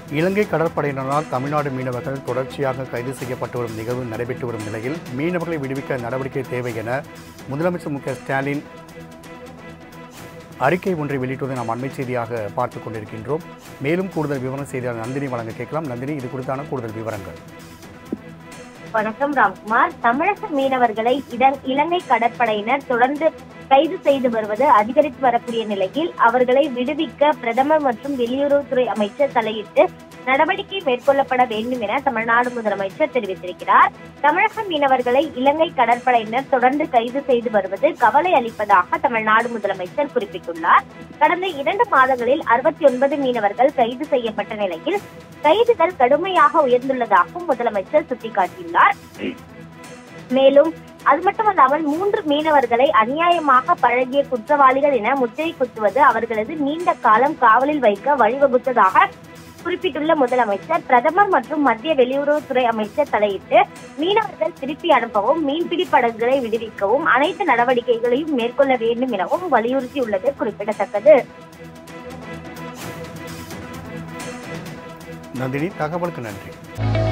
இலங்கை கடற்படையினரால் தமிழ்நாடு மீனவர்கள் தொடர்ச்சியாக கைது செய்யப்பட்டு வரும் நிகழ்வு நடைபெற்று வரும் நிலையில் மீனவர்களை விடுவிக்க நடவடிக்கை தேவை என முதலமைச்சர் மு க ஸ்டாலின் அறிக்கை ஒன்றை வெளியிட்டுவதை நாம் அண்மை செய்தியாக பார்த்துக் கொண்டிருக்கின்றோம் மேலும் கூடுதல் விவரம் செய்தியாளர் நந்தினி வழங்க கேட்கலாம் நந்தினி இது குறித்தான கூடுதல் விவரங்கள் வணக்கம் ராம்குமார் தமிழக மீனவர்களை இட- இலங்கை கடற்படையினர் தொடர்ந்து கைது செய்து வருவது அதிகரித்து வரக்கூடிய நிலையில் அவர்களை விடுவிக்க பிரதமர் மற்றும் வெளியுறவுத்துறை அமைச்சர் தலையிட்டு நடவடிக்கை மேற்கொள்ளப்பட வேண்டும் என தமிழ்நாடு முதலமைச்சர் தெரிவித்திருக்கிறார் தமிழக மீனவர்களை இலங்கை கடற்படையினர் தொடர்ந்து கைது செய்து வருவது கவலை அளிப்பதாக தமிழ்நாடு முதலமைச்சர் குறிப்பிட்டுள்ளார் கடந்த இரண்டு மாதங்களில் அறுபத்தி ஒன்பது மீனவர்கள் கைது செய்யப்பட்ட நிலையில் கைதுகள் கடுமையாக உயர்ந்துள்ளதாகவும் முதலமைச்சர் சுட்டிக்காட்டியுள்ளார் மேலும் அது மட்டுமல்லாமல் மூன்று மீனவர்களை அநியாயமாக பழகிய குற்றவாளிகள் என முத்திரை குத்துவது அவர்களது நீண்ட காலம் காவலில் வைக்க வழிவகுத்ததாக குறிப்பிட்டுள்ள முதலமைச்சர் பிரதமர் மற்றும் மத்திய வெளியுறவுத்துறை அமைச்சர் தலையிட்டு மீனவர்கள் திருப்பி அனுப்பவும் மீன்பிடி படகுகளை விடுவிக்கவும் அனைத்து நடவடிக்கைகளையும் மேற்கொள்ள வேண்டும் எனவும் வலியுறுத்தியுள்ளது குறிப்பிடத்தக்கது நந்தினி தகவலுக்கு நன்றி